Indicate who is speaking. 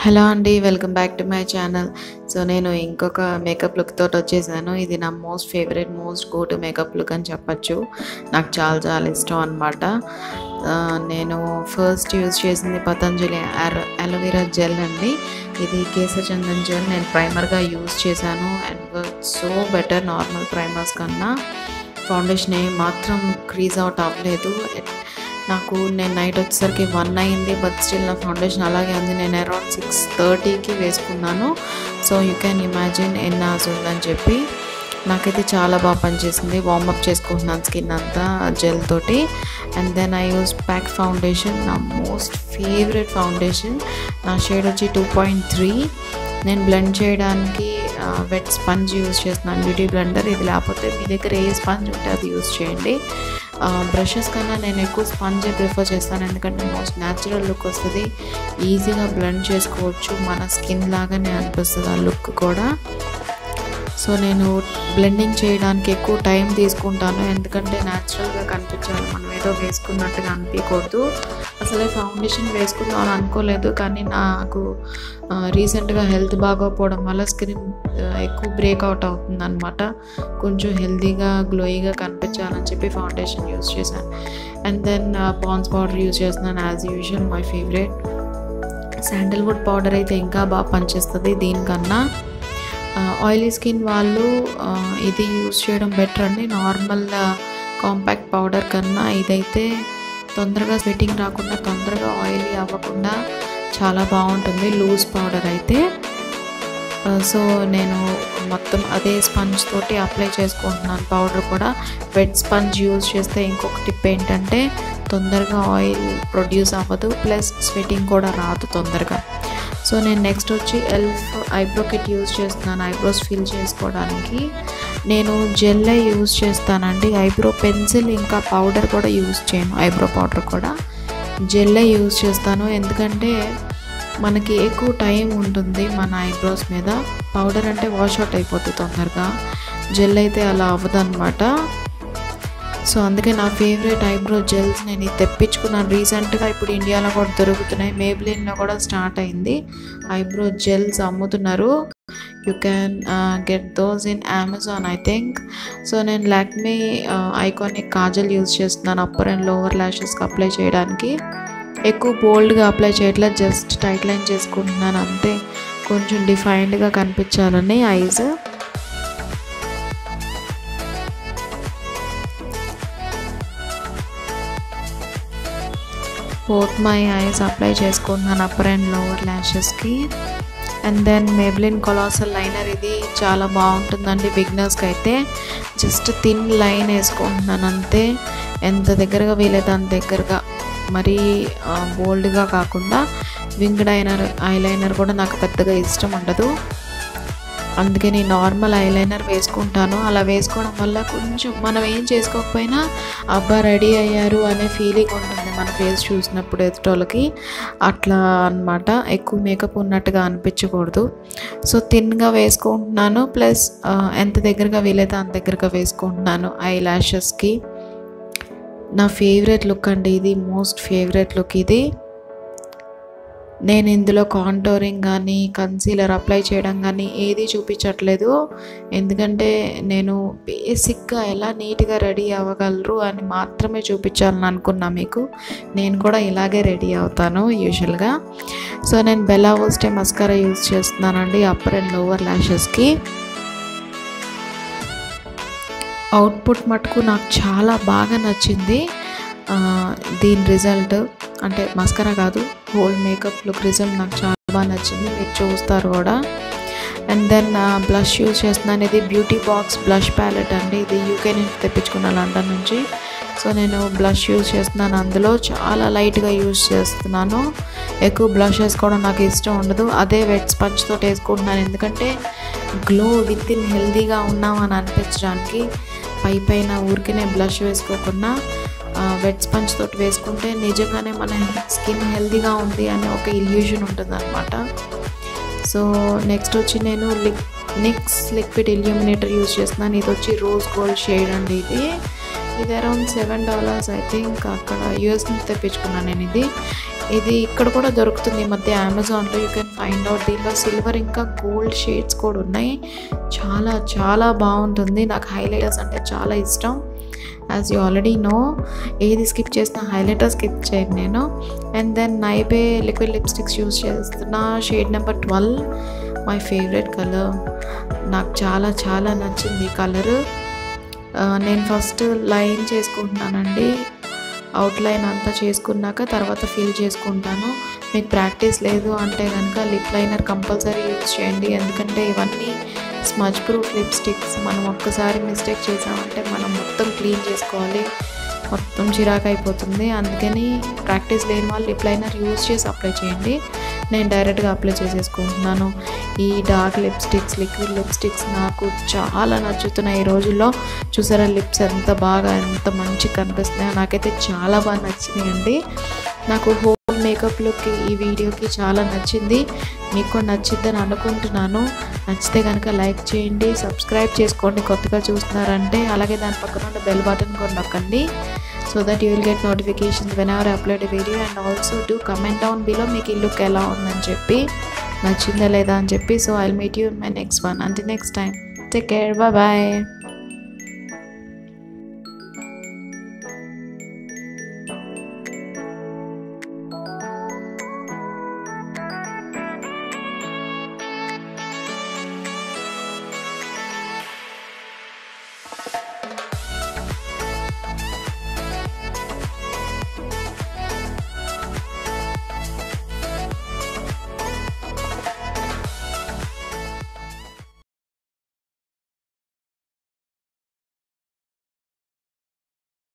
Speaker 1: hello అండి welcome back to my channel so నేను ఇంకొక మేకప్ లుక్ తోటి వచ్చేసాను ఇది నా most favourite most go to makeup look అని చెప్పచ్చు నాకు చాలా చాలా ఇష్టం అనమాట నేను ఫస్ట్ యూజ్ చేసింది పతంజలి అలోవెరా జెల్ అండి ఇది కేసర్ చందన్ జెల్ నేను ప్రైమర్గా యూజ్ చేశాను and so better normal primers కన్నా ఫౌండేషన్ ఏం మాత్రం క్రీజ్ అవుట్ అవ్వలేదు నాకు నేను నైట్ వచ్చేసరికి వన్ అయింది బట్ స్టిల్ నా ఫౌండేషన్ అలాగే ఉంది నేను అరౌండ్ సిక్స్ థర్టీకి వేసుకున్నాను సో యూ క్యాన్ ఇమాజిన్ ఎన్ని అవర్స్ ఉందని చెప్పి నాకైతే చాలా బాగా పనిచేసింది వార్మప్ చేసుకుంటున్నాను స్కిన్ అంతా జెల్ తోటి and then I use PAC foundation నా మోస్ట్ ఫేవరెట్ ఫౌండేషన్ నా షేడ్ వచ్చి టూ పాయింట్ త్రీ నేను బ్లెండ్ చేయడానికి వెట్ స్పంజ్ యూస్ చేస్తున్నాను బ్యూటీ బ్లెండర్ ఇది లేకపోతే మీ దగ్గర ఏ స్పంజ్ ఉంటే అది యూస్ చేయండి బ్రషెస్ కన్నా నేను ఎక్కువ స్పంజే ప్రిఫర్ చేస్తాను ఎందుకంటే మోస్ట్ న్యాచురల్ లుక్ వస్తుంది ఈజీగా బ్లెండ్ చేసుకోవచ్చు మన స్కిన్ లాగానే అనిపిస్తుంది ఆ లుక్ కూడా సో నేను బ్లెండింగ్ చేయడానికి ఎక్కువ టైం తీసుకుంటాను ఎందుకంటే న్యాచురల్గా కనిపించాలి మనం ఏదో వేసుకున్నట్టుగా అనిపించకూడదు అసలే ఫౌండేషన్ వేసుకుందాం అని అనుకోలేదు కానీ నాకు రీసెంట్గా హెల్త్ బాగోకపోవడం వల్ల స్కిన్ ఎక్కువ బ్రేక్అవుట్ అవుతుంది అనమాట కొంచెం హెల్తీగా గ్లోయిగా కనిపించాలని చెప్పి ఫౌండేషన్ యూస్ చేశాను and then Pond's powder use చేస్తున్నాను as usual my favourite sandalwood powder అయితే ఇంకా బాగా పనిచేస్తుంది దీనికన్నా ఆయిలీ స్కిన్ వాళ్ళు ఇది యూస్ చేయడం బెటర్ అండి నార్మల్ కాంపాక్ట్ పౌడర్ కన్నా ఇదైతే తొందరగా స్వెట్టింగ్ రాకుండా తొందరగా ఆయిలీ అవ్వకుండా చాలా బాగుంటుంది లూజ్ పౌడర్ అయితే సో నేను మొత్తం అదే స్పంజ్ తోటి అప్లై చేసుకుంటున్నాను పౌడర్ కూడా వెట్ స్పంజ్ యూజ్ చేస్తే ఇంకొక టిప్ ఏంటంటే తొందరగా ఆయిల్ ప్రొడ్యూస్ అవ్వదు ప్లస్ స్వెట్టింగ్ కూడా రాదు తొందరగా సో నేను నెక్స్ట్ వచ్చి ఎల్ఫ్ ఐబ్రో కిట్ యూజ్ చేస్తున్నాను ఐబ్రోస్ ఫిల్ చేసుకోవడానికి నేను జెల్లే యూజ్ చేస్తానండి ఐబ్రో పెన్సిల్ ఇంకా పౌడర్ కూడా యూజ్ చేయను ఐబ్రో పౌడర్ కూడా జెల్లే యూజ్ చేస్తాను ఎందుకంటే మనకి ఎక్కువ టైం ఉంటుంది మన ఐబ్రోస్ మీద పౌడర్ అంటే వాష్ అవుట్ అయిపోతుంది తొందరగా జెల్ అయితే అలా అవ్వదు అనమాట సో అందుకే నా ఫేవరెట్ ఐబ్రో జెల్స్ నేను ఇది తెప్పించుకున్నాను రీసెంట్గా ఇప్పుడు ఇండియాలో కూడా దొరుకుతున్నాయి మేబ్లిన్లో కూడా స్టార్ట్ అయింది ఐబ్రో జెల్స్ అమ్ముతున్నారు you can get those in Amazon I think so నేను లాక్మీ ఐకానిక్ కాజల్ యూజ్ చేస్తున్నాను అప్పర్ అండ్ లోవర్ ల్యాషెస్కి అప్లై చేయడానికి ఎక్కువ బోల్డ్గా అప్లై చేయట్లేదు జస్ట్ టైట్ లైన్ చేసుకుంటున్నాను అంతే కొంచెం డిఫైన్డ్గా కనిపించాలని eyes both my eyes apply చేసుకుంటున్నాను అప్పర్ అండ్ లోవర్ ల్యాషెస్కి and then Maybelline colossal liner ఇది చాలా బాగుంటుందండి బిగినర్స్కి అయితే జస్ట్ థిన్ లైన్ వేసుకుంటున్నాను అంతే ఎంత దగ్గరగా వీలైతే అంత దగ్గరగా మరీ బోల్డ్గా కాకుండా వింగ్డ్ ఐనర్ ఐలైనర్ కూడా నాకు పెద్దగా ఇష్టం ఉండదు అందుకే నేను నార్మల్ ఐలైనర్ వేసుకుంటాను అలా వేసుకోవడం వల్ల కొంచెం మనం ఏం చేసుకోకపోయినా అబ్బా రెడీ అయ్యారు అనే ఫీలింగ్ ఉంటుంది మన ఫేస్ చూసినప్పుడు ఎదుటోళ్ళకి అట్లా అనమాట ఎక్కువ మేకప్ ఉన్నట్టుగా అనిపించకూడదు సో థిన్గా వేసుకుంటున్నాను ప్లస్ ఎంత దగ్గరగా వీలైతే అంత దగ్గరగా వేసుకుంటున్నాను ఐ ల్యాషెస్కి నా ఫేవరెట్ లుక్ అండి ఇది మోస్ట్ ఫేవరెట్ లుక్ ఇది నేను ఇందులో కాంటోరింగ్ కానీ కన్సీలర్ అప్లై చేయడం కానీ ఏది చూపించట్లేదు ఎందుకంటే నేను బేసిక్గా ఎలా నీట్గా రెడీ అవ్వగలరు అని మాత్రమే చూపించాలని అనుకున్నా మీకు నేను కూడా ఇలాగే రెడీ అవుతాను యూజువల్గా సో నేను బెలా వోస్టే మస్కారా యూజ్ చేస్తున్నానండి అప్పర్ అండ్ లోవర్ ల్యాషెస్కి అవుట్పుట్ మటుకు నాకు చాలా బాగా నచ్చింది దీని రిజల్ట్ అంటే మస్కరా కాదు హోల్ మేకప్ లుక్ రిజల్ట్ నాకు చాలా బాగా నచ్చింది మీరు చూస్తారు కూడా అండ్ దెన్ బ్లష్ యూజ్ చేస్తున్నాను ఇది బ్యూటీ బాక్స్ బ్లష్ ప్యాలెట్ అండి ఇది యూకే నుంచి తెప్పించుకున్న లండన్ నుంచి సో నేను బ్లష్ యూజ్ చేస్తున్నాను అందులో చాలా లైట్గా యూజ్ చేస్తున్నాను ఎక్కువ బ్లష్ వేసుకోవడం నాకు ఇష్టం ఉండదు అదే వెట్ స్పంజ్ తోటి వేసుకుంటున్నాను ఎందుకంటే గ్లో విత్ ఇన్ హెల్దీగా ఉన్నామని అనిపించడానికి పై పైన ఊరికనే బ్లష్ వేసుకోకుండా వెట్ స్పంజ్ తోటి వేసుకుంటే నిజంగానే మన స్కిన్ హెల్తీగా ఉంది అనే ఒక ఇల్యూషన్ ఉంటుంది అనమాట సో నెక్స్ట్ వచ్చి నేను లిక్ నిక్స్ లిక్విడ్ ఇల్యూమినేటర్ యూజ్ చేస్తున్నాను ఇది వచ్చి రోజ్ గోల్డ్ షేడ్ అండి ఇది ఇది around seven dollars I think అక్కడ యూఎస్ నుంచి తెప్పించుకున్నాను నేను ఇది ఇది ఇక్కడ కూడా దొరుకుతుంది ఈ మధ్య అమెజాన్లో యూ కెన్ ఫైండ్ అవుట్ దీనిలో సిల్వర్ ఇంకా గోల్డ్ షేడ్స్ కూడా ఉన్నాయి చాలా చాలా బాగుంటుంది నాకు హైలైటర్స్ అంటే చాలా ఇష్టం యాజ్ యూ ఆల్రెడీ నో ఏది స్కిప్ చేసిన హైలైటర్ స్కిప్ చేయను నేను and then Nybae liquid lipsticks use చేస్తున్న shade number twelve my favourite colour నాకు చాలా చాలా నచ్చింది ఈ కలరు నేను ఫస్ట్ లైన్ చేసుకుంటున్నానండి అవుట్లైన్ అంతా చేసుకున్నాక తర్వాత ఫిల్ చేసుకుంటాను మీకు ప్రాక్టీస్ లేదు అంటే కనుక లిప్ లైనర్ కంపల్సరీ యూజ్ చేయండి ఎందుకంటే ఇవన్నీ స్మచ్ ప్రూఫ్ లిప్స్టిక్స్ మనం ఒక్కసారి మిస్టేక్ చేసామంటే మనం మొత్తం క్లీన్ చేసుకోవాలి మొత్తం చిరాకు అయిపోతుంది అందుకని ప్రాక్టీస్ లేని వాళ్ళు లిప్ లైనర్ యూజ్ చేసి అప్లై చేయండి నేను డైరెక్ట్గా అప్లై చేసేసుకుంటున్నాను ఈ డార్క్ లిప్స్టిక్స్ లిక్విడ్ లిప్స్టిక్స్ నాకు చాలా నచ్చుతున్నాయి ఈ రోజుల్లో చూసారా లిప్స్ ఎంత బాగా ఎంత మంచి కనిపిస్తున్నాయో నాకైతే చాలా బాగా నచ్చినాయండి నాకు హోల్ మేకప్ లుక్ ఈ వీడియోకి చాలా నచ్చింది మీకు కూడా నచ్చిద్దని అనుకుంటున్నాను నచ్చితే కనుక లైక్ చేయండి సబ్స్క్రైబ్ చేసుకోండి కొత్తగా చూస్తున్నారంటే అలాగే దాని పక్కన ఉన్న బెల్ బటన్ కూడా నొక్కండి so that you will get notifications whenever upload video and also do comment down below మీకు ఈ లుక్ ఎలా ఉందని చెప్పి నచ్చిందా లేదా అని చెప్పి so I meet you in my next one అంటే next time take care bye